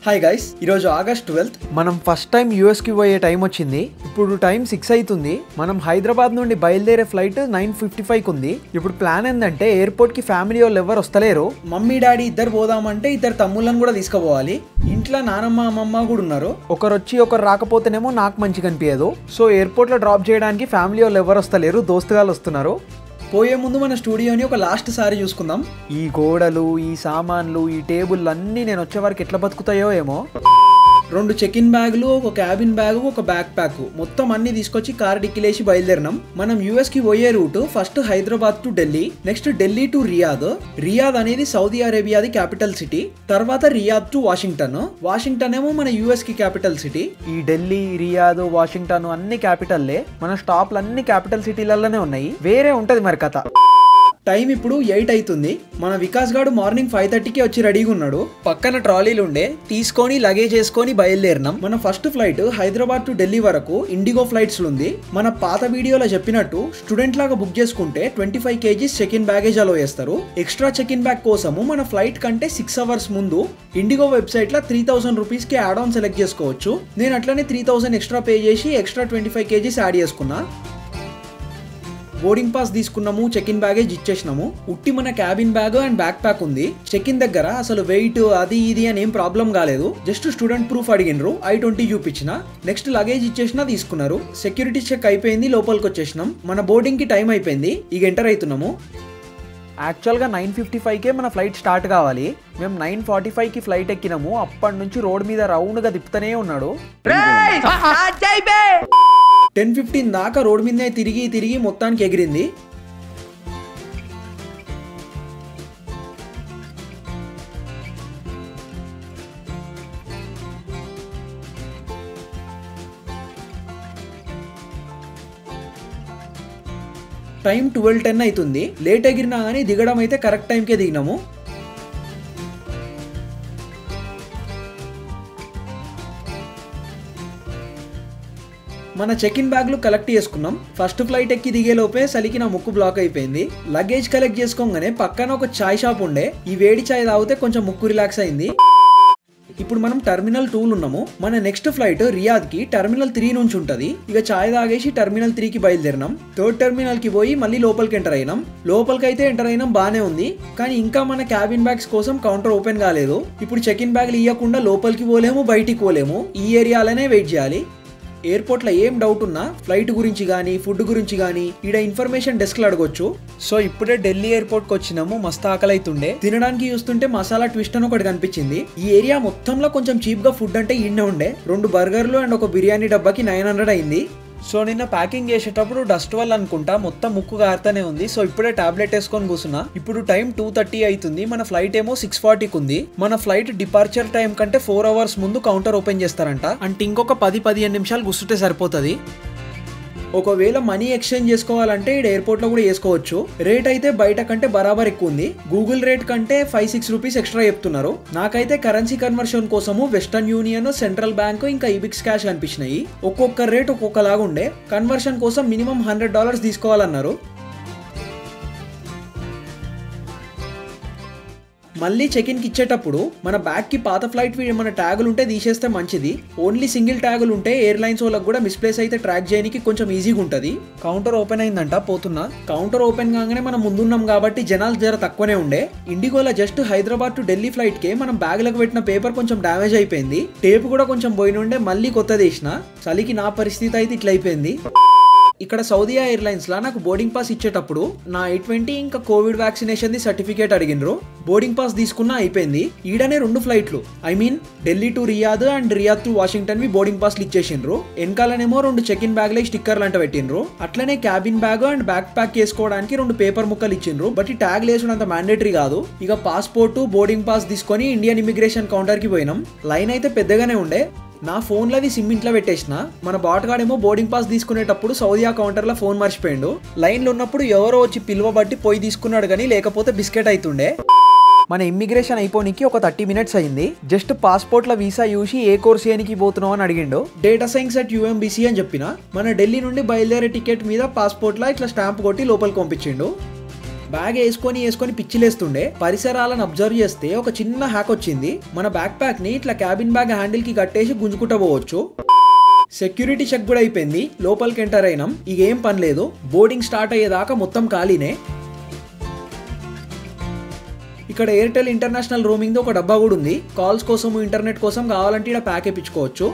Hi guys ఈరోజు August twelfth మనం first time యూఎస్కి పోయే టైం వచ్చింది ఇప్పుడు టైం సిక్స్ అవుతుంది మనం హైదరాబాద్ నుండి బయలుదేరే ఫ్లైట్ నైన్ ఫిఫ్టీ ఫైవ్ ఉంది ఇప్పుడు ప్లాన్ ఏంటంటే ఎయిర్పోర్ట్ కి ఫ్యామిలీ వాళ్ళు ఎవరు వస్తలేరు మమ్మీ డాడీ ఇద్దరు పోదామంటే ఇద్దరు తమ్ముళ్ళని కూడా తీసుకుపోవాలి ఇంట్లో నానమ్మ అమ్మమ్మ కూడా ఉన్నారు ఒకరు వచ్చి ఒకరు రాకపోతేనేమో నాకు మంచిగా అనిపించదు సో ఎయిర్పోర్ట్ లో డ్రాప్ చేయడానికి ఫ్యామిలీ వాళ్ళు ఎవరు వస్తలేరు దోస్తుగాలు వస్తున్నారు పోయే ముందు మన స్టూడియోని ఒక లాస్ట్ సారి చూసుకుందాం ఈ గోడలు ఈ సామాన్లు ఈ టేబుల్ అన్నీ నేను వచ్చే వరకు ఎట్లా బతుకుతాయో ఏమో రెండు చెక్ ఇన్ బ్యాగులు ఒక క్యాబిన్ బ్యాగ్ ఒక బ్యాక్ ప్యాక్ మొత్తం అన్ని తీసుకొచ్చి కార్ డిక్కిలేసి బయలుదేరినాం మనం యుఎస్ కి పోయే route first Hyderabad to Delhi next Delhi to Riyadh Riyadh అనేది సౌదీ అరేబియాది క్యాపిటల్ సిటీ తర్వాత రియాద్ టు వాషింగ్టన్ వాషింగ్టన్ ఏమో మన యుఎస్ కి క్యాపిటల్ సిటీ ఈ ఢిల్లీ రియాద్ వాషింగ్టన్ అన్ని క్యాపిటల్లే మన స్టాప్లు అన్ని క్యాపిటల్ సిటీలలోనే ఉన్నాయి వేరే ఉంటది మరి కథ టైం ఇప్పుడు ఎయిట్ అవుతుంది మన వికాస్ గాడు మార్నింగ్ ఫైవ్ థర్టీకి వచ్చి రెడీగా ఉన్నాడు పక్కన ట్రాలీలు ఉండే తీసుకొని లగేజ్ వేసుకొని బయలుదేరినాం మన first flight Hyderabad to Delhi వరకు ఇండిగో ఫ్లైట్స్ ఉంది మన పాత వీడియోలో చెప్పినట్టు స్టూడెంట్ లాగా బుక్ చేసుకుంటే twenty five kgs check in baggage allow చేస్తారు ఎక్స్ట్రా చెక్ ఇన్ బ్యాగ్ కోసము మన ఫ్లైట్ కంటే సిక్స్ అవర్స్ ముందు ఇండిగో వెబ్సైట్ లో త్రీ థౌసండ్ రూపీస్ కి యాడ్ ఆన్ సెలెక్ట్ చేసుకోవచ్చు నేను అట్లనే త్రీ థౌసండ్ ఎక్స్ట్రా పే చేసి extra twenty five kgs add చేసుకున్నా బోర్డింగ్ పాస్ తీసుకున్నాము చెక్ ఇన్ బ్యాగేజ్ ఇచ్చేసినాము ఉట్టి మన cabin bag and backpack ఉంది చెక్ ఇన్ దగ్గర అసలు వెయిట్ అది ఇది అని ఏం ప్రాబ్లం కాలేదు జస్ట్ స్టూడెంట్ ప్రూఫ్ అడిగినరు ఐ ట్వంటీ చూపించిన నెక్స్ట్ లగేజ్ ఇచ్చేసినా తీసుకున్నారు సెక్యూరిటీ చెక్ అయిపోయింది లోపలికి వచ్చేసినాం మన బోర్డింగ్ కి టైం అయిపోయింది ఇక ఎంటర్ అవుతున్నాము యాక్చువల్గా నైన్ ఫిఫ్టీ ఫైవ్కే మన ఫ్లైట్ స్టార్ట్ కావాలి మేము నైన్ ఫార్టీ ఫైవ్కి ఫ్లైట్ ఎక్కినాము అప్పటి నుంచి రోడ్ మీద రౌండ్గా తిప్పుతూనే ఉన్నాడు టెన్ ఫిఫ్టీన్ దాకా రోడ్ మీదనే తిరిగి తిరిగి మొత్తానికి ఎగిరింది టైం ట్వెల్వ్ టెన్ అవుతుంది లేట్ ఎగిరినా కానీ దిగడం అయితే కరెక్ట్ టైంకే దిగినాము మన చెక్ ఇన్ బ్యాగ్లు కలెక్ట్ చేసుకున్నాం ఫస్ట్ ఫ్లైట్ ఎక్కి దిగేలోపే సలికి నా ముక్కు బ్లాక్ అయిపోయింది లగేజ్ కలెక్ట్ చేసుకోగానే పక్కన ఒక చాయ్ షాప్ ఉండే ఈ వేడి చాయ్ తాగితే కొంచెం ముక్కు రిలాక్స్ అయింది ఇప్పుడు మనం టర్మినల్ టూలు ఉన్నాము మన నెక్స్ట్ ఫ్లైట్ రియాద్ కి టర్మినల్ త్రీ నుంచి ఉంటది ఇక చాయ్ తాగేసి టర్మినల్ త్రీ కి బయలుదేరినాం థర్డ్ టర్మినల్ కి పోయి మళ్ళీ లోపలికి ఎంటర్ అయినాం లోపలికి అయితే ఎంటర్ అయినాం బానే ఉంది కానీ ఇంకా మన క్యాబిన్ బ్యాగ్స్ కోసం కౌంటర్ ఓపెన్ కాలేదు ఇప్పుడు చెక్ ఇన్ బ్యాగ్లు ఇవ్వకుండా లోపలికి పోలేము బయటికి పోలేము ఈ ఏరియాలోనే వెయిట్ చేయాలి ఎయిర్పోర్ట్లో ఏం డౌట్ ఉన్నా ఫ్లైట్ గురించి కానీ ఫుడ్ గురించి కానీ ఈడ ఇన్ఫర్మేషన్ డెస్క్లో అడగొచ్చు సో ఇప్పుడే ఢిల్లీ ఎయిర్పోర్ట్కి వచ్చినాము మస్తు ఆకలి అవుతుండే తినడానికి చూస్తుంటే మసాలా ట్విస్ట్ అని ఒకటి కనిపించింది ఈ ఏరియా మొత్తంలో కొంచెం చీప్గా ఫుడ్ అంటే ఈయనే ఉండే రెండు బర్గర్లు అండ్ ఒక బిర్యానీ డబ్బాకి నైన్ హండ్రెడ్ అయింది సో నిన్న ప్యాకింగ్ చేసేటప్పుడు డస్ట్ వల్ల అనుకుంటా మొత్తం ముక్కు గారుతానే ఉంది సో ఇప్పుడే టాబ్లెట్ వేసుకొని కూర్చున్నా ఇప్పుడు టైం టూ థర్టీ అవుతుంది మన ఫ్లైట్ ఏమో సిక్స్ ఫార్టీకి ఉంది మన ఫ్లైట్ డిపార్చర్ టైం కంటే ఫోర్ అవర్స్ ముందు కౌంటర్ ఓపెన్ చేస్తారంట అంటే ఇంకొక పది పదిహేను నిమిషాలు కూర్చుంటే సరిపోతుంది ఒకవేళ మనీ ఎక్స్చేంజ్ చేసుకోవాలంటే ఇక్కడ ఎయిర్పోర్ట్లో కూడా చేసుకోవచ్చు రేట్ అయితే బయట కంటే బరాబర్ ఎక్కువ ఉంది గూగుల్ రేట్ కంటే ఫైవ్ సిక్స్ రూపీస్ ఎక్స్ట్రా చెప్తున్నారు నాకైతే కరెన్సీ కన్వర్షన్ కోసము వెస్టర్న్ యూనియన్ సెంట్రల్ బ్యాంక్ ఇంకా ఈబిక్స్ క్యాష్ కనిపించినాయి ఒక్కొక్క రేట్ ఒక్కొక్కలాగా ఉండే కన్వర్షన్ కోసం మినిమం హండ్రెడ్ డాలర్స్ తీసుకోవాలన్నారు మళ్ళీ చెక్ ఇన్కి ఇచ్చేటప్పుడు మన బ్యాగ్కి పాత ఫ్లైట్ మన ట్యాగులు ఉంటే తీసేస్తే మంచిది ఓన్లీ సింగిల్ ట్యాగులు ఉంటే ఎయిర్లైన్స్ వాళ్ళకి కూడా మిస్ప్లేస్ అయితే ట్రాక్ చేయడానికి కొంచెం ఈజీగా ఉంటుంది కౌంటర్ ఓపెన్ అయిందంట పోతున్నా కౌంటర్ ఓపెన్ కాగానే మనం ముందున్నాం కాబట్టి జనాలు జర తక్కువనే ఉండే ఇండిగోలో just Hyderabad to Delhi flight కి మనం బ్యాగ్లకు పెట్టిన పేపర్ కొంచెం డ్యామేజ్ అయిపోయింది టేప్ కూడా కొంచెం పోయినుండే మళ్ళీ కొత్తది వేసిన చలికి నా పరిస్థితి అయితే ఇట్లా అయిపోయింది ఇక్కడ సౌదీ ఎయిర్లైన్స్ లా నాకు బోర్డింగ్ పాస్ ఇచ్చేటప్పుడు నా ఐ ట్వంటీ ఇంకా కోవిడ్ వ్యాక్సినేషన్ ది సర్టిఫికేట్ అడిగినరు బోర్డింగ్ పాస్ తీసుకున్నా అయిపోయింది ఈడనే రెండు ఫ్లైట్లు I mean Delhi to Riyadh and Riyadh to Washington వి బోర్డింగ్ పాస్లు ఇచ్చేసిండ్రు వెనకాలనేమో రెండు చెక్ ఇన్ బ్యాగ్ లైక్ స్టిక్కర్లు అంటే పెట్టిండ్రు అట్లనే cabin bag and backpack చేసుకోవడానికి రెండు పేపర్ ముక్కలు ఇచ్చిండ్రు బట్ ఈ ట్యాగ్ లేసుడంత మ్యాండేటరీ కాదు ఇక పాస్పోర్ట్ బోర్డింగ్ పాస్ తీసుకొని ఇండియన్ ఇమిగ్రేషన్ కౌంటర్ కి పోయినాం లైన్ అయితే పెద్దగానే ఉండే నా ఫోన్లోది సిమ్ ఇంట్లో పెట్టేసిన మన బాటగాడేమో బోర్డింగ్ పాస్ తీసుకునేటప్పుడు సౌదీ కౌంటర్లో ఫోన్ మర్చిపోయిండు లైన్లో ఉన్నప్పుడు ఎవరో వచ్చి పిలువబట్టి పోయి తీసుకున్నాడు కానీ లేకపోతే బిస్కెట్ అవుతుండే మన ఇమ్మిగ్రేషన్ అయిపోనికి ఒక థర్టీ మినిట్స్ అయింది జస్ట్ పాస్పోర్ట్ల వీసా చూసి ఏ కోర్స్ చేయడానికి పోతున్నావు అని అడిగిండు డేటా సైన్స్ అట్ యూఎంబీసీ అని చెప్పిన మన ఢిల్లీ నుండి బయలుదేరే టికెట్ మీద పాస్పోర్ట్లా ఇట్లా స్టాంప్ కొట్టి లోపలికి పంపించిండు బ్యాగ్ వేసుకొని వేసుకొని పిచ్చిలేస్తుండే పరిసరాలను అబ్జర్వ్ చేస్తే ఒక చిన్న హ్యాక్ వచ్చింది మన బ్యాక్ ప్యాక్ ని ఇట్లా క్యాబిన్ బ్యాగ్ హ్యాండిల్ కి కట్టేసి గుంజుకుంటా పోవచ్చు సెక్యూరిటీ చెక్ కూడా అయిపోయింది లోపలికి ఎంటర్ అయినాం ఇక ఏం పని లేదు బోర్డింగ్ స్టార్ట్ అయ్యేదాకా మొత్తం ఖాళీనే ఇక్కడ ఎయిర్టెల్ ఇంటర్నేషనల్ రోమింగ్ ఒక డబ్బా కూడా ఉంది కాల్స్ కోసం ఇంటర్నెట్ కోసం కావాలంటే ఇక్కడ ప్యాక్ వేయించుకోవచ్చు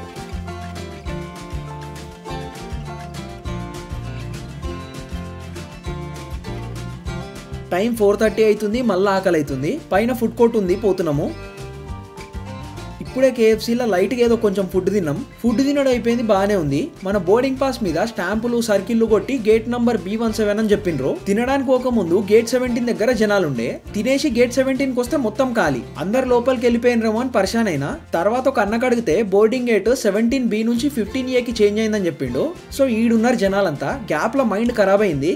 టైం ఫోర్ థర్టీ అవుతుంది మళ్ళీ ఆకలి అవుతుంది పైన ఫుడ్ కోర్ట్ ఉంది పోతున్నాము ఇప్పుడే కేఎఫ్సీలో లైట్గా ఏదో కొంచెం ఫుడ్ తిన్నాం ఫుడ్ తినడం అయిపోయింది బాగానే ఉంది మన బోర్డింగ్ పాస్ మీద స్టాంపులు సర్కిల్లు కొట్టి gate number B one seven అని చెప్పిండ్రు తినడానికి ఒక ముందు గేట్ సెవెంటీన్ దగ్గర జనాలు ఉండే తినేసి గేట్ సెవెంటీన్ కి వస్తే మొత్తం ఖాళీ అందరు లోపలికి వెళ్ళిపోయినరేమో అని పరిశాన్ అయినా తర్వాత ఒక అన్నకు అడిగితే బోర్డింగ్ గేట్ సెవెంటీన్ బి నుంచి ఫిఫ్టీన్ ఏకి చేంజ్ అయిందని చెప్పిండు సో ఈడున్నారు జనాలంతా గ్యాప్ లో మైండ్ ఖరాబ్ అయింది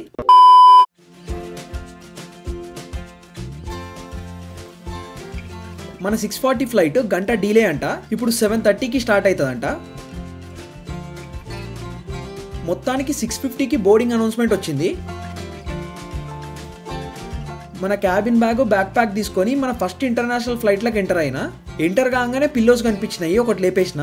మన సిక్స్ ఫార్టీ ఫ్లైట్ గంట డీలే అంట ఇప్పుడు సెవెన్ థర్టీకి స్టార్ట్ అవుతుందంట మొత్తానికి సిక్స్ ఫిఫ్టీకి బోర్డింగ్ అనౌన్స్మెంట్ వచ్చింది మన క్యాబిన్ బ్యాగ్ బ్యాక్ ప్యాక్ తీసుకొని మన ఫస్ట్ ఇంటర్నేషనల్ ఫ్లైట్లకు ఎంటర్ అయినా ఎంటర్ కాగానే పిల్లోస్ కనిపించినాయి ఒకటి లేపేసిన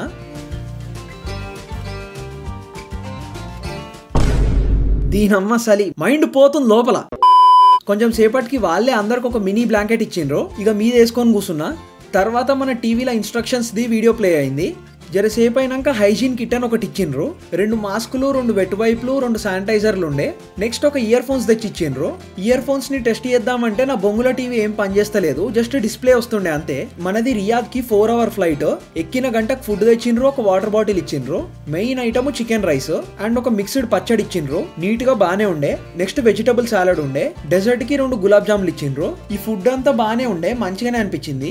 దీనమ్మ సలి మైండ్ పోతుంది లోపల కొంచెం సేపటికి వాళ్ళే అందరికి ఒక మినీ బ్లాంకెట్ ఇచ్చిండ్రు ఇక మీద వేసుకొని కూర్చున్నా తర్వాత మన టీవీలో ఇన్స్ట్రక్షన్స్ ది వీడియో ప్లే అయింది జరసేపు అయినాక హైజీన్ కిట్ అని ఒకటి ఇచ్చిండ్రు రెండు మాస్కులు రెండు వెట్ వైపులు రెండు శానిటైజర్లు ఉండే నెక్స్ట్ ఒక ఇయర్ ఫోన్స్ తెచ్చి ఇచ్చిండ్రు ఇయర్ ఫోన్స్ ని టెస్ట్ చేద్దామంటే నా బొంగుల టీవీ ఏం పనిచేస్తలేదు జస్ట్ డిస్ప్లే వస్తుండే అంతే మనది రియాద్ కి ఫోర్ అవర్ ఫ్లైట్ ఎక్కిన గంటకు ఫుడ్ తెచ్చిండ్రు ఒక వాటర్ బాటిల్ ఇచ్చిండ్రు main item chicken rice and ఒక మిక్స్డ్ పచ్చడి ఇచ్చిండ్రు నీట్ గా బానే ఉండే నెక్స్ట్ వెజిటబుల్ సాలడ్ ఉండే డెజర్ట్ కి రెండు గులాబ్ జాములు ఇచ్చిండ్రు ఈ ఫుడ్ అంతా బానే ఉండే మంచిగానే అనిపించింది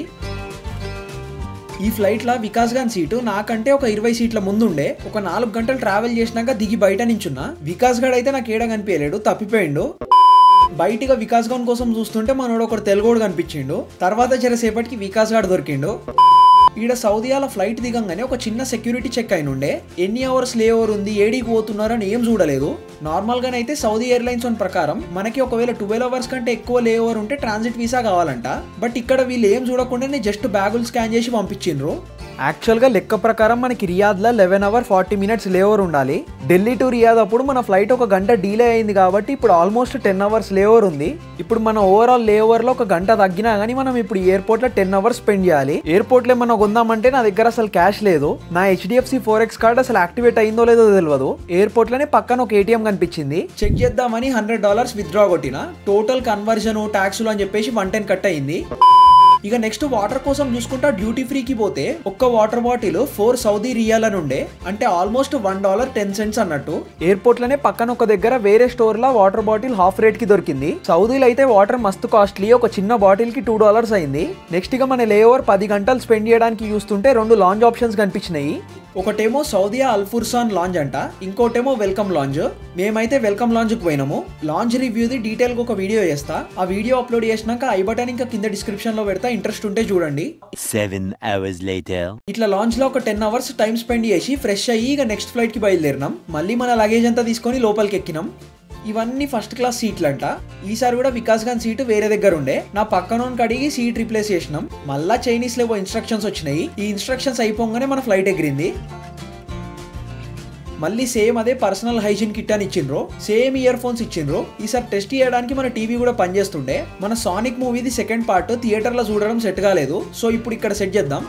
ఈ ఫ్లైట్లో వికాస్ గాన్ సీటు నాకంటే ఒక ఇరవై సీట్ల ముందుండే ఒక నాలుగు గంటలు ట్రావెల్ చేసినాక దిగి బయట నించున్నా వికాస్ గాడ్ అయితే నాకు ఏడ కనిపించలేడు తప్పిపోయిండు బయటిగా వికాస్ గాన్ కోసం చూస్తుంటే మనోడు ఒకడు తెలుగోడు కనిపించిండు తర్వాత చెరసేపటికి వికాస్ గాడు దొరికిండు ఈడ సౌదీయాల ఫ్లైట్ దిగంగానే ఒక చిన్న సెక్యూరిటీ చెక్ అయిన ఉండే ఎన్ని అవర్స్ లే ఓవర్ ఉంది ఏడికి పోతున్నారు అని ఏం చూడలేదు నార్మల్ గానైతే సౌదీ ఎయిర్లైన్స్ వన్ ప్రకారం మనకి ఒకవేళ ట్వెల్వ్ అవర్స్ కంటే ఎక్కువ లే ఓవర్ ఉంటే ట్రాన్సిట్ వీసా కావాలంట బట్ ఇక్కడ వీళ్ళు ఏం చూడకుండానే జస్ట్ బ్యాగులు స్కాన్ చేసి పంపించిండ్రు యాక్చువల్గా లెక్క ప్రకారం మనకి రియాద్లో eleven hour forty minutes layover ఉండాలి ఢిల్లీ టు రియాద్ అప్పుడు మన ఫ్లైట్ ఒక గంట డీలే అయింది కాబట్టి ఇప్పుడు ఆల్మోస్ట్ టెన్ అవర్స్ లేఓవర్ ఉంది ఇప్పుడు మన ఓవరాల్ లేఓవర్లో ఒక గంట తగ్గినా కానీ మనం ఇప్పుడు ఎయిర్పోర్ట్లో టెన్ అవర్స్ స్పెండ్ చేయాలి ఎయిర్పోర్ట్లో మనం కొందామంటే నా దగ్గర అసలు క్యాష్ లేదు నా హెచ్డిఎఫ్సి ఫోర్ ఎక్స్ కార్డ్ అసలు యాక్టివేట్ అయిందో లేదో తెలియదు ఎయిర్పోర్ట్లోనే పక్కన ఒక ఏటీఎం కనిపించింది చెక్ చేద్దామని హండ్రెడ్ డాలర్స్ విత్డ్రా కొట్టిన టోటల్ కన్వర్జన్ ట్యాక్సులు అని చెప్పేసి వన్ టెన్ కట్ అయింది ఇక నెక్స్ట్ వాటర్ కోసం చూసుకుంటా డ్యూటీ ఫ్రీకి పోతే ఒక్క వాటర్ బాటిల్ ఫోర్ సౌదీ రియాల నుండే అంటే almost one dollar ten cents అన్నట్టు ఎయిర్పోర్ట్ లోనే పక్కన ఒక దగ్గర వేరే స్టోర్ లో వాటర్ బాటిల్ హాఫ్ రేట్ కి దొరికింది సౌదీలో అయితే వాటర్ మస్తు కాస్ట్లీ ఒక చిన్న బాటిల్ కి టూ డాలర్స్ అయింది నెక్స్ట్ ఇక మన లేఓవర్ పది గంటలు స్పెండ్ చేయడానికి చూస్తుంటే రెండు లాంజ్ ఆప్షన్స్ కనిపించినాయి ఒకటేమో సౌదియా అల్ఫుర్సాన్ లాంజ్ అంట ఇంకోటేమో వెల్కమ్ లాంజ్ మేమైతే వెల్కమ్ లాంజ్కి పోయినాము లాంజ్ రివ్యూది డీటెయిల్గా ఒక వీడియో చేస్తా ఆ వీడియో అప్లోడ్ చేసినాక ఐ బటన్ ఇంకా కింద డిస్క్రిప్షన్ లో పెడతా ఇంట్రెస్ట్ ఉంటే చూడండి Seven hours later. ఇట్లా లాంచ్ లో ఒక టెన్ అవర్స్ టైం స్పెండ్ చేసి ఫ్రెష్ అయ్యి ఇక నెక్స్ట్ ఫ్లైట్ కి బయలుదేరినాం మళ్ళీ మన లగేజ్ అంతా తీసుకొని లోపలికి ఎక్కినాం ఇవన్నీ ఫస్ట్ క్లాస్ సీట్లు అంట ఈసారి కూడా వికాస్ గాన్ సీటు వేరే దగ్గర ఉండే నా పక్కన అడిగి సీట్ రిప్లేస్ చేసినాం మళ్ళా చైనీస్ లో ఇన్స్ట్రక్షన్స్ వచ్చినాయి ఈ ఇన్స్ట్రక్షన్స్ అయిపోగానే మన ఫ్లైట్ ఎగిరింది మళ్ళీ సేమ్ అదే పర్సనల్ హైజీన్ కిట్ అని ఇచ్చిండ్రు సేమ్ ఇయర్ ఫోన్స్ ఇచ్చిండ్రు ఈసారి టెస్ట్ చేయడానికి మన టీవీ కూడా పనిచేస్తుండే మన సానిక్ మూవీది సెకండ్ పార్ట్ థియేటర్ లో చూడడం సెట్ కాలేదు సో ఇప్పుడు ఇక్కడ సెట్ చేద్దాం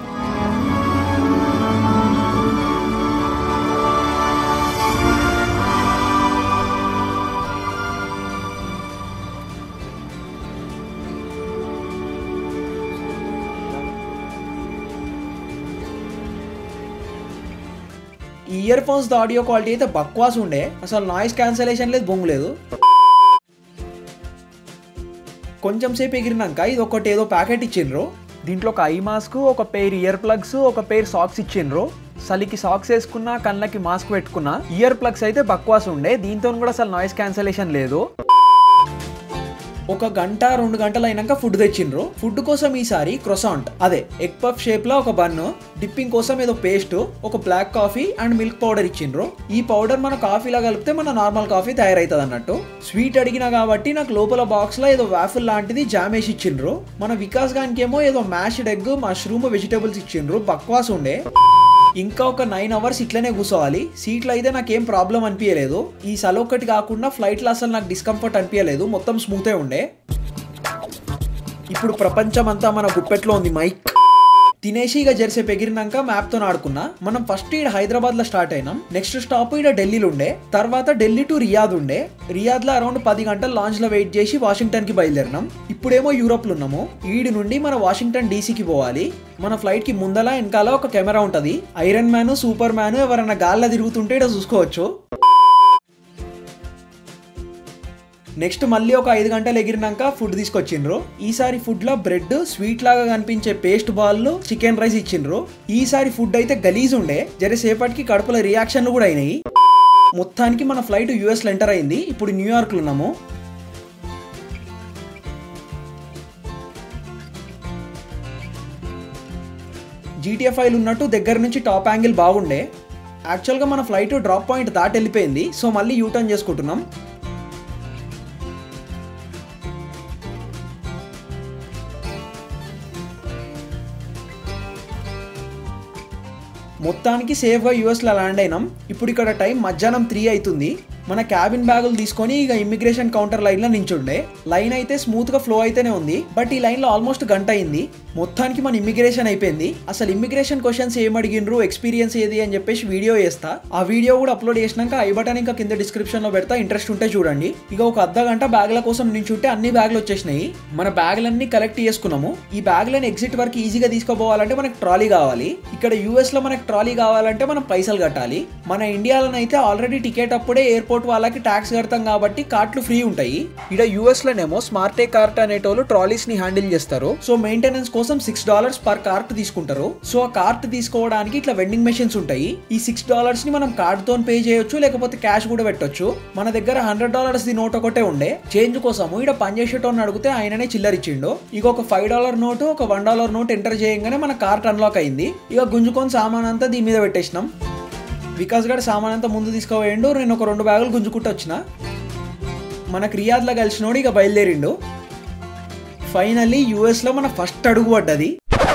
ఈ ఇయర్ ఫోన్స్ ఆడియో క్వాలిటీ అయితే బక్వాస్ ఉండే అసలు నాయిస్ క్యాన్సలేషన్ లేదు బొంగు లేదు కొంచెం సేపు ఎగిరినాక ఇది ఒకటి ఏదో ప్యాకెట్ ఇచ్చిండ్రు దీంట్లో ఒక ఐ మాస్క్ ఒక పేర్ ఇయర్ ప్లగ్స్ ఒక పేర్ సాక్స్ ఇచ్చిండ్రు చలికి సాక్స్ వేసుకున్నా కళ్ళకి మాస్క్ పెట్టుకున్నా ఇయర్ ప్లగ్స్ అయితే బక్వాస్ ఉండే దీంతో కూడా అసలు నాయిస్ క్యాన్సలేషన్ లేదు ఒక గంట రెండు గంటలు అయినాక ఫుడ్ తెచ్చిండ్రు ఫుడ్ కోసం ఈసారి క్రొసాంట్ అదే ఎగ్ పఫ్ షేప్ లో ఒక బన్ను డిప్పింగ్ కోసం ఏదో పేస్ట్ ఒక black coffee and milk powder ఇచ్చిండ్రు ఈ పౌడర్ మన కాఫీలా కలిపితే మన నార్మల్ కాఫీ తయారైతుంది అన్నట్టు స్వీట్ అడిగినా కాబట్టి నాకు లోపల బాక్స్ లో ఏదో వాఫిల్ లాంటిది జామ్ వేసి ఇచ్చిండ్రు మన వికాస్ గానికి ఏమో ఏదో మ్యాష్డ్ ఎగ్ మష్రూమ్ వెజిటేబుల్స్ ఇచ్చిండ్రు బక్వాస్ ఉండే ఇంకా ఒక నైన్ అవర్స్ ఇట్లనే కూర్చోవాలి సీట్లో అయితే నాకేం ప్రాబ్లం అనిపించలేదు ఈ సల ఒక్కటి కాకుండా ఫ్లైట్లో అసలు నాకు డిస్కంఫర్ట్ అనిపించలేదు మొత్తం స్మూతే ఉండే ఇప్పుడు ప్రపంచం అంతా మన గుప్పెట్లో ఉంది మైక్ తినేసి ఇక జెర్సేపు ఎగిరినాక మ్యాప్ తో ఆడుకున్నా మనం ఫస్ట్ ఈడ హైదరాబాద్ లో స్టార్ట్ అయినాం నెక్స్ట్ స్టాప్ ఈడ ఢిల్లీలో ఉండే తర్వాత ఢిల్లీ టు రియాద్ ఉండే రియాద్ లో అరౌండ్ పది గంటలు లాంచ్ లో వెయిట్ చేసి వాషింగ్టన్ కి బయలుదేరినాం ఇప్పుడేమో యూరోప్ లో ఉన్నాము ఈడి నుండి మన వాషింగ్టన్ డీసీకి పోవాలి మన ఫ్లైట్ కి ముందల వెనకాల ఒక కెమెరా ఉంటది ఐరన్ మ్యాన్ సూపర్ మ్యాన్ ఎవరైనా గాల్లో తిరుగుతుంటే ఇక్కడ చూసుకోవచ్చు నెక్స్ట్ మళ్ళీ ఒక ఐదు గంటలు ఎగిరినాక ఫుడ్ తీసుకొచ్చిండ్రు ఈసారి ఫుడ్ లో బ్రెడ్ స్వీట్ లాగా కనిపించే పేస్ట్ బాల్ చికెన్ రైస్ ఇచ్చిండ్రు ఈసారి ఫుడ్ అయితే గలీజ్ ఉండే జర సేపటికి కడుపులో రియాక్షన్లు కూడా అయినాయి మొత్తానికి మన ఫ్లైట్ యుఎస్ లో ఎంటర్ అయింది ఇప్పుడు న్యూయార్క్ లో ఉన్నాము జీటీఎఫ్ ఫైల్ ఉన్నట్టు దగ్గర నుంచి టాప్ యాంగిల్ బాగుండే యాక్చువల్గా మన ఫ్లైట్ డ్రాప్ పాయింట్ దాటి వెళ్ళిపోయింది సో మళ్ళీ యూటర్న్ చేసుకుంటున్నాం మొత్తానికి సేఫ్గా యూఎస్లో ల్యాండ్ అయినాం ఇప్పుడు ఇక్కడ టైం మధ్యాహ్నం త్రీ అవుతుంది మన క్యాబిన్ బ్యాగులు తీసుకొని ఇక ఇమిగ్రేషన్ కౌంటర్ లైన్లో నించుండే లైన్ అయితే స్మూత్గా ఫ్లో అయితేనే ఉంది బట్ ఈ లైన్లో ఆల్మోస్ట్ గంట అయింది మొత్తానికి మన ఇమిగ్రేషన్ అయిపోయింది అసలు ఇమిగ్రేషన్ క్వశ్చన్స్ ఏం అడిగిండ్రు ఎక్స్పీరియన్స్ ఏది అని చెప్పేసి వీడియో చేస్తా ఆ వీడియో కూడా అప్లోడ్ చేసినాక ఐ బటన్ ఇంకా కింద డిస్క్రిప్షన్లో పెడతా ఇంట్రెస్ట్ ఉంటే చూడండి ఇక ఒక అర్ధ గంట బ్యాగుల కోసం నించుంటే అన్ని బ్యాగులు వచ్చేసినాయి మన బ్యాగులన్నీ కలెక్ట్ చేసుకున్నాము ఈ బ్యాగులను ఎగ్జిట్ వరకు ఈజీగా తీసుకోపోవాలంటే మనకు ట్రాలీ కావాలి ఇక్కడ యూఎస్ లో మనకు ట్రాలీ కావాలంటే మనం పైసలు కట్టాలి మన ఇండియాలో అయితే ఆల్రెడీ టికెట్ అప్పుడే ఎయిర్పోర్ట్ వాళ్ళకి ట్యాక్స్ కడతాం కాబట్టి కార్ట్లు ఫ్రీ ఉంటాయి ఇక్కడ యూఎస్ లోనేమో స్మార్టే కార్ట్ అనేటోళ్ళు ట్రాలీస్ ని హ్యాండిల్ చేస్తారు సో మెయింటెనెన్స్ కోసం సిక్స్ డాలర్స్ పర్ కార్ట్ తీసుకుంటారు సో ఆ కార్ట్ తీసుకోవడానికి ఇట్లా వెండింగ్ మెషిన్స్ ఉంటాయి ఈ సిక్స్ డాలర్స్ ని మనం కార్డ్ తో పే చేయొచ్చు లేకపోతే క్యాష్ కూడా పెట్టొచ్చు మన దగ్గర హండ్రెడ్ డాలర్స్ ది నోట్ ఒకటే ఉండే చేంజ్ కోసము ఇక్కడ పనిచేసేటోని అడిగితే ఆయననే చిల్లర ఇచ్చిండు ఇక ఒక ఫైవ్ డాలర్ నోటు ఒక వన్ డాలర్ నోట్ ఎంటర్ చేయగానే మన కార్ట్ అన్లాక్ అయింది ఇక గుంజుకొని సామాన్ అంతా దీని మీద పెట్టేసినాం వికాస్ గడ్ సామాన్ అంతా ముందు తీసుకుపోయిండు నేను ఒక రెండు బ్యాగులు గుంజుకుంటూ వచ్చిన మనకు రియాద్లో కలిసినోడు ఇక బయలుదేరిండు ఫైనల్లీ యూఎస్లో మన ఫస్ట్ అడుగు పడ్డది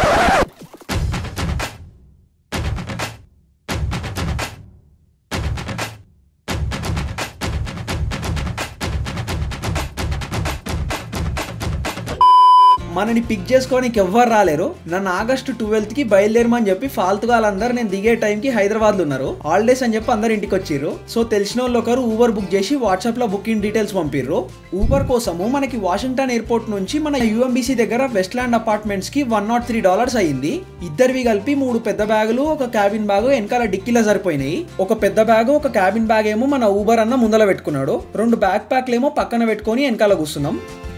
మనని పిక్ చేసుకోవడానికి ఎవ్వరు రాలేరు నన్ను ఆగస్టు ట్వెల్త్ కి బయలుదేరమని చెప్పి ఫాల్తుగా వాళ్ళందరూ నేను దిగే టైంకి హైదరాబాద్ లో ఉన్నారు హాలిడేస్ అని చెప్పి అందరు ఇంటికి వచ్చిర్రు సో తెలిసిన వాళ్ళు ఒకరు ఊబర్ బుక్ చేసి వాట్సాప్ లో బుకింగ్ డీటెయిల్స్ పంపిర్రు ఊబర్ కోసము మనకి వాషింగ్టన్ ఎయిర్పోర్ట్ నుంచి మన యూఎంబీసీ దగ్గర వెస్ట్ ల్యాండ్ అపార్ట్మెంట్స్ కి వన్ నాట్ త్రీ డాలర్స్ అయ్యింది ఇద్దరివి కలిపి మూడు పెద్ద బ్యాగులు ఒక క్యాబిన్ బ్యాగ్ వెనకాల డిక్కీలో సరిపోయినాయి ఒక పెద్ద బ్యాగ్ ఒక క్యాబిన్ బ్యాగ్ ఏమో మన ఊబర్ అన్న ముందల పెట్టుకున్నాడు రెండు బ్యాక్ ప్యాక్లు ఏమో పక్కన పెట్టుకొని వెనకాల కూర్చున్నాం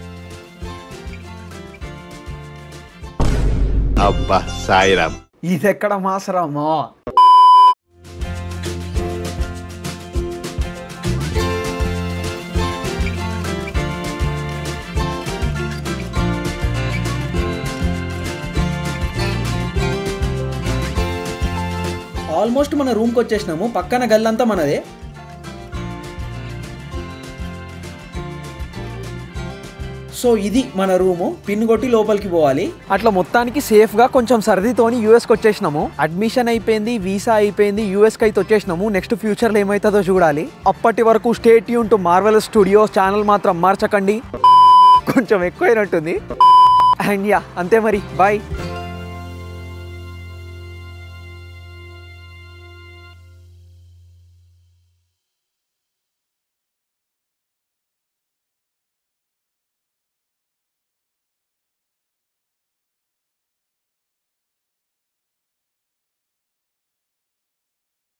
అబ్బా సాయిరామ్ ఇది ఎక్కడ మాసరామో ఆల్మోస్ట్ మన రూమ్కి వచ్చేసినాము పక్కన గల్లంతా మనదే సో ఇది మన రూము పిన్ కొట్టి లోపలికి పోవాలి అట్లా మొత్తానికి సేఫ్ గా కొంచెం సర్దితోని యూఎస్ కి వచ్చేసినాము అడ్మిషన్ అయిపోయింది వీసా అయిపోయింది యూఎస్ కి అయితే వచ్చేసినాము నెక్స్ట్ ఫ్యూచర్ లో ఏమవుతుందో చూడాలి అప్పటి వరకు స్టేట్ యూన్ టు మార్వెల్ స్టూడియోస్ ఛానల్ మాత్రం మార్చకండి కొంచెం ఎక్కువైనట్టుంది అండ్ యా అంతే మరి బాయ్